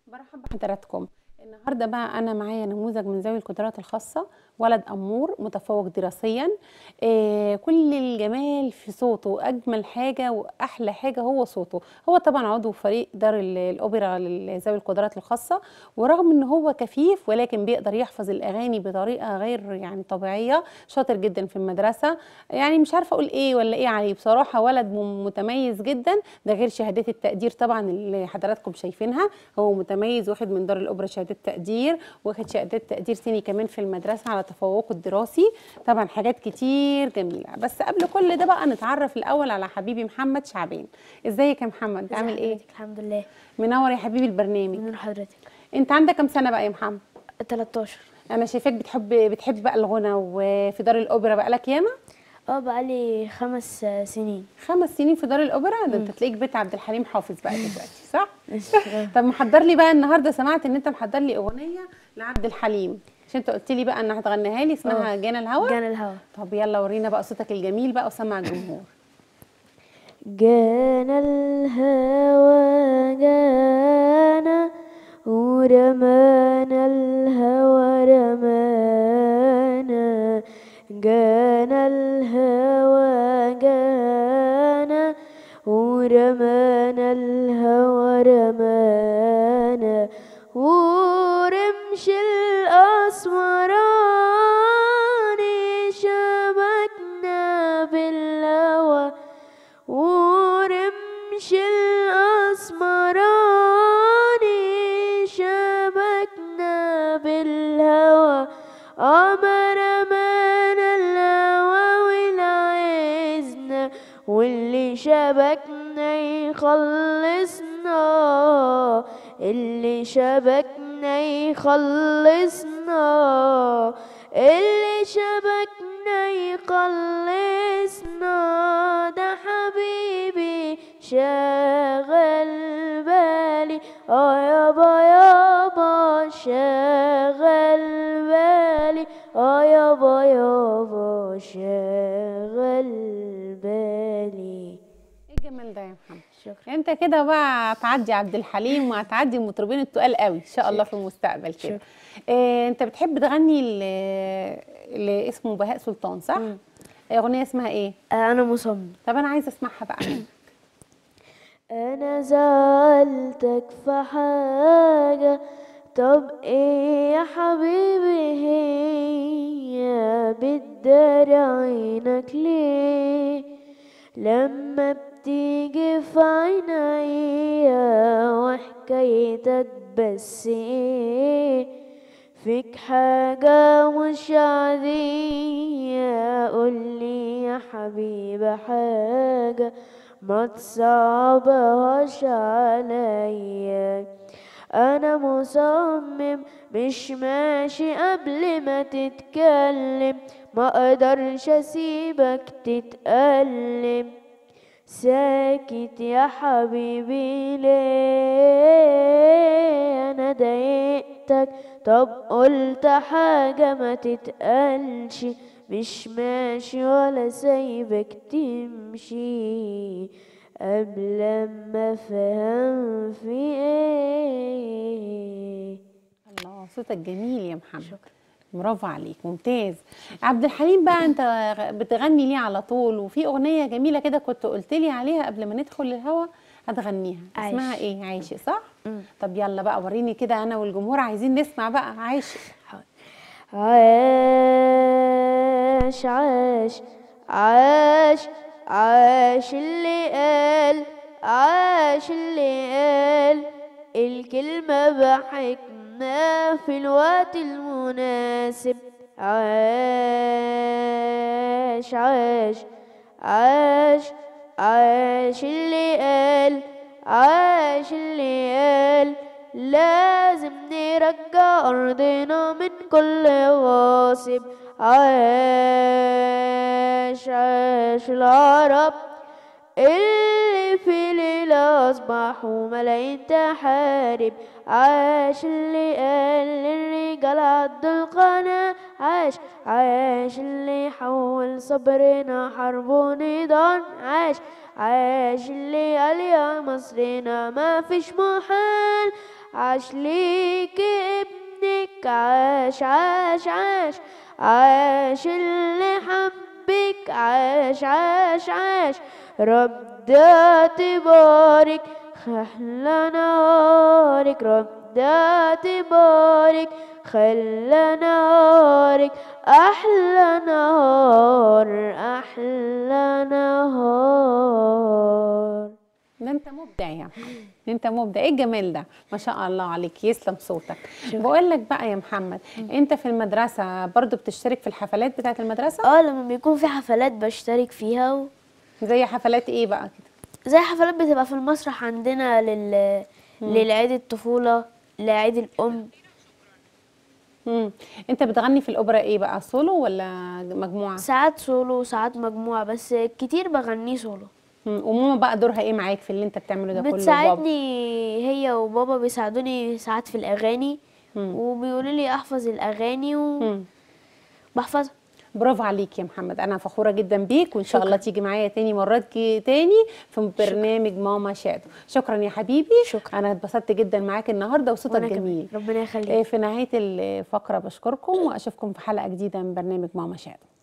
مرحبا بحضراتكم النهارده بقى انا معايا نموذج من ذوي القدرات الخاصه ولد امور متفوق دراسيا آه كل الجمال في صوته اجمل حاجه واحلى حاجه هو صوته هو طبعا عضو فريق دار ال- الاوبرا لذوي القدرات الخاصه ورغم ان هو كفيف ولكن بيقدر يحفظ الاغاني بطريقه غير يعني طبيعيه شاطر جدا في المدرسه يعني مش عارفه اقول ايه ولا ايه عليه بصراحه ولد م- متميز جدا ده غير شهادات التقدير طبعا اللي حضراتكم شايفينها هو متميز واخد من دار الاوبرا شهادات تقدير واخد شهادات تقدير سني كمان في المدرسه على تفوقه الدراسي طبعا حاجات كتير جميله بس قبل كل ده بقى نتعرف الاول على حبيبي محمد شعبان ازيك يا محمد ازي عامل ايه حضرتك؟ الحمد لله منور يا حبيبي البرنامج من حضرتك انت عندك كام سنه بقى يا محمد 13 انا شايفاك بتحب بتحب بقى الغنى وفي دار الاوبرا بقى لك ياما اه بقالي خمس سنين خمس سنين في دار الاوبرا ده انت تلاقيك بيت عبد الحليم حافظ بقى دلوقتي صح طب محضر لي بقى النهارده سمعت ان انت محضر لي اغنيه لعبد الحليم عشان انت قلت لي بقى ان هتغنيها لي اسمها اه. جانا الهوى جانا الهوا طب يلا ورينا بقى صوتك الجميل بقى وسمع الجمهور جانا الهوى جانا ورمانا الهوى رمانا جانا الهوى جانا ورمانا الهوى رمانا ورمش الأسمراني شبكنا بالهوى ورمش الأسمراني شبكنا بالهوى أمر أمان الهوى والعزنا واللي شبكنا يخلصنا اللي شبكنا يخلصنا اللي شبكنا يخلصنا ده حبيبي شاغل بالي اه يابا يابا شاغل بالي اه يابا يابا شاغل بالي ايه الجمال ده يا محمد شكرا انت كده بقى هتعدي عبد الحليم وهتعدي المطربين التقال قوي ان شاء الله في المستقبل كده شكرا. إيه انت بتحب تغني ل- اللي اسمه بهاء سلطان صح مم. اغنيه اسمها ايه انا مصمم طب انا عايزه اسمعها بقى انا زعلتك في حاجة طب ايه يا حبيبي هي بتداري عينك ليه لما بتيجي في عينيا وحكايتك بس ايه فيك حاجة مش عادية قولي يا حبيبي حاجة ما تصعبهاش عليا انا مصمم مش ماشي قبل ما تتكلم ما اقدرش اسيبك تتألم ساكت يا حبيبي ليه انا ضايقتك طب قلت حاجة ما تتقالش مش ماشي ولا سايبك تمشي قبل ما فهم في ايه الله صوتك جميل يا محمد شكرا برافو عليك ممتاز عبد الحليم بقى انت غ- بتغني ليه على طول وفي اغنيه جميله كده كنت قلت لي عليها قبل ما ندخل الهوا هتغنيها عايش. اسمها ايه عايشه صح مم. طب يلا بقى وريني كده انا والجمهور عايزين نسمع بقى عايشه عاش عاش عاش عاش اللي قال عاش اللي قال الكلمة بحكمة في الوقت المناسب عاش عاش عاش عاش اللي قال عاش اللي قال لازم نرجع أرضنا من كل غاصب عاش عاش العرب اللي في ليلة أصبحوا ملايين تحارب عاش اللي قال للرجال عد القناة عاش عاش اللي حول صبرنا حرب ونضال عاش عاش اللي قال يا مصرنا ما فيش محال عاش ليك ابنك عاش عاش عاش عاش اللي حبك عاش عاش عاش ربنا تبارك خلى نارك ربنا تبارك خلى نارك أحلى نهار أحلى نهار ده انت مبدع يا محمد انت مبدع ايه الجمال ده ما شاء الله عليك يسلم صوتك بقول لك بقى يا محمد انت في المدرسه برضو بتشترك في الحفلات بتاعه المدرسه اه لما بيكون في حفلات بشترك فيها و... زي حفلات ايه بقى كده زي حفلات بتبقى في المسرح عندنا لل للعيد الطفولة لعيد الأم مم. انت بتغني في الاوبرا ايه بقى سولو ولا مجموعه ساعات سولو ساعات مجموعة بس كتير بغنيه سولو مم. وماما بقى دورها ايه معاك في اللي انت بتعمله ده كله بابا بتساعدني هي وبابا بيساعدوني ساعات في الأغاني وبيقولوا لي أحفظ الأغاني مم. وبحفظها برافو عليك يا محمد انا فخوره جدا بيك وان شاء الله تيجي معايا تاني مرات كي- تاني في برنامج ماما شادو شكرا يا حبيبي شكرا. انا اتبسطت جدا معاك النهارده وصوتك وأنا جميل كمان ربنا آه، يخليك في نهايه الفقره بشكركم واشوفكم في حلقه جديده من برنامج ماما شادو